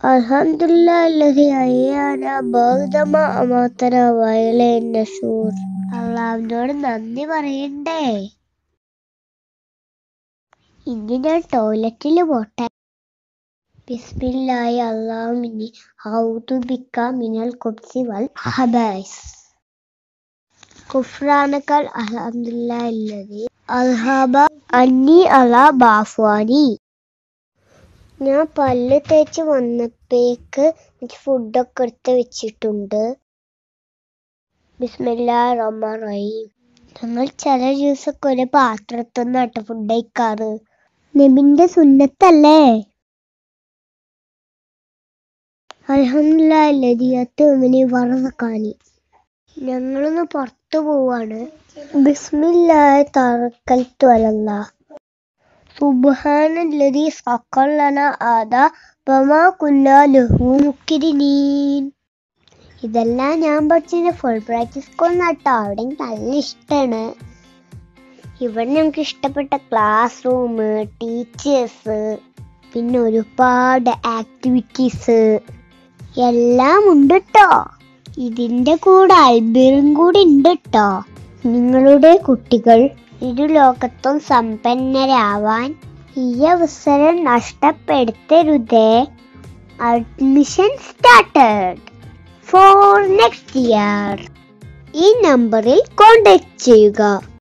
الحمد لله الذي أحيانا بعدما أماتنا وإليه النشور അള്ളാവിനോട് നന്ദി പറയണ്ടേ ഇനി ഞാൻ ടോയ്ലറ്റിൽ പോട്ടെ ബിസ്മില്ലാഹി അള്ളാഹുമിനി ഔദു ബിക്ക മിനൽ ഖുബ്സി വൽ ഹബൈസ് കുഫ്രാനക്കൽ അൽഹംദുലില്ലാഹില്ലദി അൽഹബ അന്നി അല ബാഫ്വാനി ഞാൻ പല്ല് തേച്ച് വന്നപ്പോഴേക്ക് എനിക്ക് ഫുഡൊക്കെ എടുത്ത് വെച്ചിട്ടുണ്ട് ബിസ്മില്ലാ റഹ്മാൻ റഹീം ഞങ്ങൾ ചില ദിവസമൊക്കെ ഒരു പാത്രത്തിൽ നിന്നാട്ട് ഫുഡ് കഴിക്കാറ് നബിന്റെ സുന്നത്തല്ലേ അലഹമില്ലാതി വറക്കാനി ഞങ്ങളൊന്ന് പുറത്തു പോവാണ് ബിസ്മില്ലാ തറക്കൽത്തു അലല്ല സുബ്ഹാനല്ലദി സഖറലന ആദാ വമാ കുന്നാ ലഹു മുക്രിനീൻ ഇതെല്ലാം ഞാൻ പഠിച്ചതിന്റെ ഫുൾ പ്രാക്ടീസ് കൊന്നാട്ടോ അവിടെ എനിക്ക് നല്ല ഇഷ്ടമാണ് ഇവിടെ ഞങ്ങൾക്ക് ഇഷ്ടപ്പെട്ട ക്ലാസ് റൂം ടീച്ചേഴ്സ് പിന്നെ ഒരുപാട് ആക്ടിവിറ്റീസ് എല്ലാം ഉണ്ട് കേട്ടോ ഇതിന്റെ കൂടെ അൽബിറും കൂടി ഉണ്ട് കേട്ടോ നിങ്ങളുടെ കുട്ടികൾ ഇരു ലോകത്തും സമ്പന്നരാവാൻ ഈ അവസരം നഷ്ടപ്പെടുത്തരുതേ admission started for next year ഈ നമ്പറിൽ കോൺടാക്ട് ചെയ്യുക